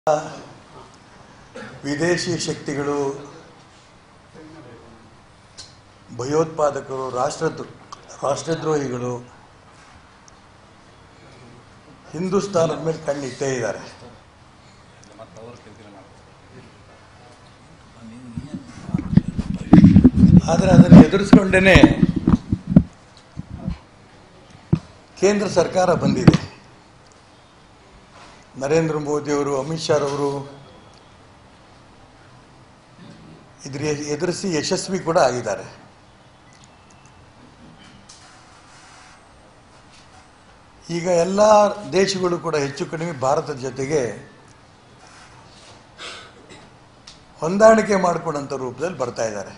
ವಿದೇಶಿ ಶಕ್ತಿಗಳು ಭಯೋತ್ಪಾದಕರು ರಾಷ್ಟ್ರದ್ರೋ ರಾಷ್ಟ್ರದ್ರೋಹಿಗಳು ಹಿಂದೂಸ್ತಾನದ ಮೇಲೆ ಕಣ್ಣಿಟ್ಟೇ ಇದ್ದಾರೆ ಆದರೆ ಅದನ್ನು ಎದುರಿಸ್ಕೊಂಡೇ ಕೇಂದ್ರ ಸರ್ಕಾರ ಬಂದಿದೆ ನರೇಂದ್ರ ಮೋದಿಯವರು ಅಮಿತ್ ಶಾರವರು ಇದ್ರ ಎದುರಿಸಿ ಯಶಸ್ವಿ ಕೂಡ ಆಗಿದ್ದಾರೆ ಈಗ ಎಲ್ಲ ದೇಶಗಳು ಕೂಡ ಹೆಚ್ಚು ಕಡಿಮೆ ಭಾರತದ ಜೊತೆಗೆ ಹೊಂದಾಣಿಕೆ ಮಾಡಿಕೊಂಡಂಥ ರೂಪದಲ್ಲಿ ಬರ್ತಾ ಇದ್ದಾರೆ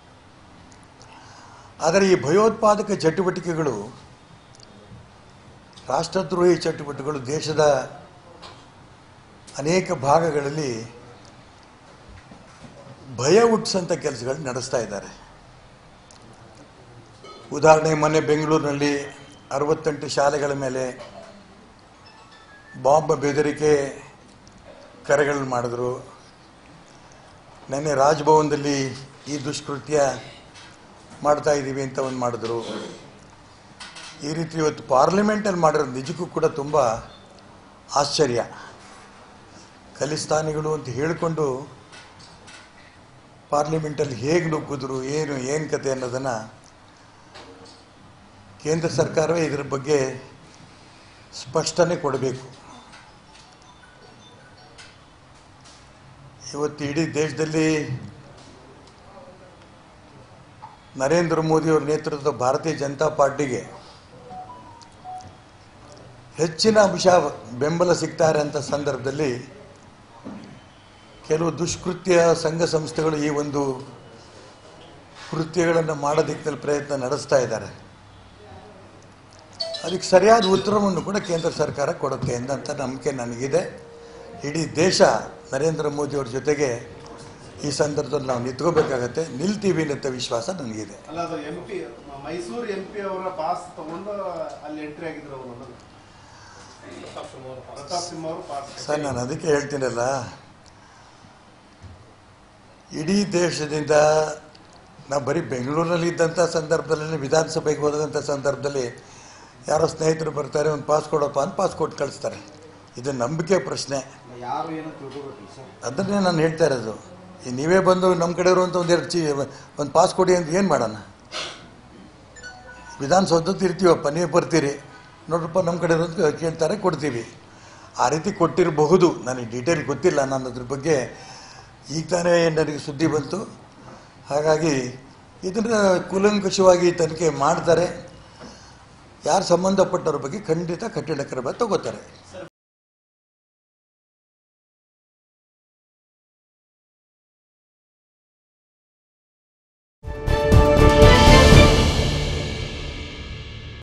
ಆದರೆ ಈ ಭಯೋತ್ಪಾದಕ ಚಟುವಟಿಕೆಗಳು ರಾಷ್ಟ್ರದ್ರೋಹಿ ಚಟುವಟಿಕೆಗಳು ದೇಶದ ಅನೇಕ ಭಾಗಗಳಲ್ಲಿ ಭಯ ಹುಟ್ಟಿಸಂಥ ಕೆಲಸಗಳು ನಡೆಸ್ತಾ ಇದ್ದಾರೆ ಉದಾಹರಣೆ ಮೊನ್ನೆ ಬೆಂಗಳೂರಿನಲ್ಲಿ ಅರವತ್ತೆಂಟು ಶಾಲೆಗಳ ಮೇಲೆ ಬಾಂಬ್ ಬೆದರಿಕೆ ಕರೆಗಳನ್ನು ಮಾಡಿದ್ರು ನೆನ್ನೆ ರಾಜಭವನದಲ್ಲಿ ಈ ದುಷ್ಕೃತ್ಯ ಮಾಡ್ತಾ ಇದ್ದೀವಿ ಅಂತ ಒಂದು ಮಾಡಿದ್ರು ಈ ರೀತಿ ಇವತ್ತು ಪಾರ್ಲಿಮೆಂಟಲ್ಲಿ ಮಾಡಿರೋದು ನಿಜಕ್ಕೂ ಕೂಡ ತುಂಬ ಆಶ್ಚರ್ಯ ಖಲಿಸ್ತಾನಿಗಳು ಅಂತ ಹೇಳಿಕೊಂಡು ಪಾರ್ಲಿಮೆಂಟಲ್ಲಿ ಹೇಗೆ ನುಗ್ಗಿದ್ರು ಏನು ಏನು ಕತೆ ಅನ್ನೋದನ್ನು ಕೇಂದ್ರ ಸರ್ಕಾರವೇ ಇದರ ಬಗ್ಗೆ ಸ್ಪಷ್ಟನೆ ಕೊಡಬೇಕು ಇವತ್ತು ಇಡೀ ದೇಶದಲ್ಲಿ ನರೇಂದ್ರ ಮೋದಿಯವರ ನೇತೃತ್ವದ ಭಾರತೀಯ ಜನತಾ ಪಾರ್ಟಿಗೆ ಹೆಚ್ಚಿನ ಅಂಶ ಬೆಂಬಲ ಸಿಗ್ತಾರೆ ಅಂತ ಸಂದರ್ಭದಲ್ಲಿ ಕೆಲವು ದುಷ್ಕೃತ್ಯ ಸಂಘ ಸಂಸ್ಥೆಗಳು ಈ ಒಂದು ಕೃತ್ಯಗಳನ್ನು ಮಾಡೋದಕ್ಕೆ ಪ್ರಯತ್ನ ನಡೆಸ್ತಾ ಇದ್ದಾರೆ ಅದಕ್ಕೆ ಸರಿಯಾದ ಉತ್ತರವನ್ನು ಕೂಡ ಕೇಂದ್ರ ಸರ್ಕಾರ ಕೊಡುತ್ತೆ ಎಂದಂಥ ನಂಬಿಕೆ ನನಗಿದೆ ಇಡೀ ದೇಶ ನರೇಂದ್ರ ಮೋದಿಯವ್ರ ಜೊತೆಗೆ ಈ ಸಂದರ್ಭದಲ್ಲಿ ನಾವು ನಿಂತ್ಕೋಬೇಕಾಗತ್ತೆ ನಿಲ್ತೀವಿ ಅಂತ ವಿಶ್ವಾಸ ನನಗಿದೆ ಅಲ್ಲ ಅದು M P Mysuru M P ಅವರ ಪಾಸ್ ತಗೊಂಡು ಅಲ್ಲಿ ಎಂಟ್ರಿ ಆಗಿದ್ರು ಅವರು ಪ್ರತಾಪ್ ಸಿಂಹ ಅವರು ಪಾಸ್ ಸರ್ ನಾನು ಅದಕ್ಕೆ ಹೇಳ್ತೀನಲ್ಲ ಇಡೀ ದೇಶದಿಂದ ನಾವು ಬರೀ ಬೆಂಗಳೂರಲ್ಲಿ ಇದ್ದಂಥ ಸಂದರ್ಭದಲ್ಲಿ ವಿಧಾನಸಭೆಗೆ ಹೋದಂಥ ಸಂದರ್ಭದಲ್ಲಿ ಯಾರೋ ಸ್ನೇಹಿತರು ಬರ್ತಾರೆ ಒಂದು ಪಾಸ್ ಕೊಡಪ್ಪ ಅಂತ ಪಾಸ್ ಕೊಟ್ಟು ಕಳಿಸ್ತಾರೆ ಇದು ನಂಬಿಕೆ ಪ್ರಶ್ನೆ ಯಾರು ಏನೋ ತಿಳ್ಕೊಬೇಕಿಲ್ಲ ಸರ್ ಅದನ್ನೇ ನಾನು ಹೇಳ್ತಾ ಇರೋದು ಈ ನೀವೇ ಬಂದು ನಮ್ಮ ಕಡೆಯವರು ಅಂತ ಒಂದು ಎರಡು ಚಿ ಒಂದು ಪಾಸ್ ಕೊಡಿ ಅಂತ ಏನು ಮಾಡೋಣ ವಿಧಾನಸೌಧದ್ದು ಇರ್ತೀವಪ್ಪ ನೀವು ಬರ್ತೀರಿ ನೋಡ್ರಪ್ಪ ನಮ್ಮ ಕಡೆಯವರು ಅಂತ ಕೇಳ್ತಾರೆ ಕೊಡ್ತೀವಿ ಆ ರೀತಿ ಕೊಟ್ಟಿರಬಹುದು ನನಗೆ ಡೀಟೇಲ್ ಗೊತ್ತಿಲ್ಲ ನಾನು ಅದ್ರ ಬಗ್ಗೆ ಈಗ ತಾನೇ ನನಗೆ ಸುದ್ದಿ ಬಂತು ಹಾಗಾಗಿ ಇದನ್ನು ಕೂಲಂಕಷವಾಗಿ ತನಿಖೆ ಮಾಡ್ತಾರೆ ಯಾರು ಸಂಬಂಧಪಟ್ಟವ್ರ ಬಗ್ಗೆ ಖಂಡಿತ ಕಠಿಣ ಕ್ರಮ ತಗೋತಾರೆ ಸರ್